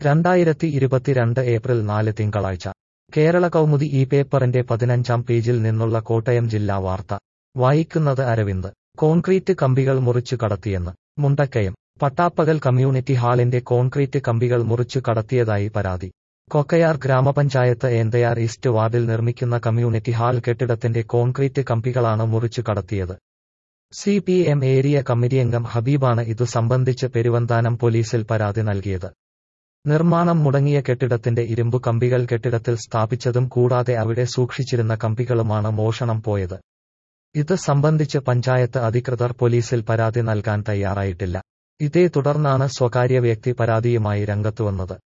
രണ്ടായിരത്തി ഇരുപത്തിരണ്ട് ഏപ്രിൽ നാല് തിങ്കളാഴ്ച കേരള കൗമുദി ഈ പേപ്പറിന്റെ പതിനഞ്ചാം പേജിൽ നിന്നുള്ള കോട്ടയം ജില്ലാ വാർത്ത വായിക്കുന്നത് അരവിന്ദ് കോൺക്രീറ്റ് കമ്പികൾ മുറിച്ചു കടത്തിയെന്ന് മുണ്ടക്കയം പട്ടാപ്പകൽ കമ്മ്യൂണിറ്റി ഹാളിന്റെ കോൺക്രീറ്റ് കമ്പികൾ മുറിച്ചു കടത്തിയതായി പരാതി കൊക്കയാർ ഗ്രാമപഞ്ചായത്ത് ഏന്തയാർ ഈസ്റ്റ് വാർഡിൽ നിർമ്മിക്കുന്ന കമ്മ്യൂണിറ്റി ഹാൾ കെട്ടിടത്തിന്റെ കോൺക്രീറ്റ് കമ്പികളാണ് മുറിച്ചു കടത്തിയത് സി പി എം ഏരിയ കമ്മിറ്റിയംഗം ഹബീബാണ് ഇതു സംബന്ധിച്ച് പെരുവന്താനം പോലീസിൽ പരാതി നൽകിയത് നിർമ്മാണം മുടങ്ങിയ കെട്ടിടത്തിന്റെ ഇരുമ്പു കമ്പികൾ കെട്ടിടത്തിൽ സ്ഥാപിച്ചതും കൂടാതെ അവിടെ സൂക്ഷിച്ചിരുന്ന കമ്പികളുമാണ് മോഷണം പോയത് ഇത് സംബന്ധിച്ച് പഞ്ചായത്ത് അധികൃതർ പോലീസിൽ പരാതി നൽകാൻ തയ്യാറായിട്ടില്ല ഇതേ തുടർന്നാണ് സ്വകാര്യ വ്യക്തി പരാതിയുമായി രംഗത്തുവന്നത്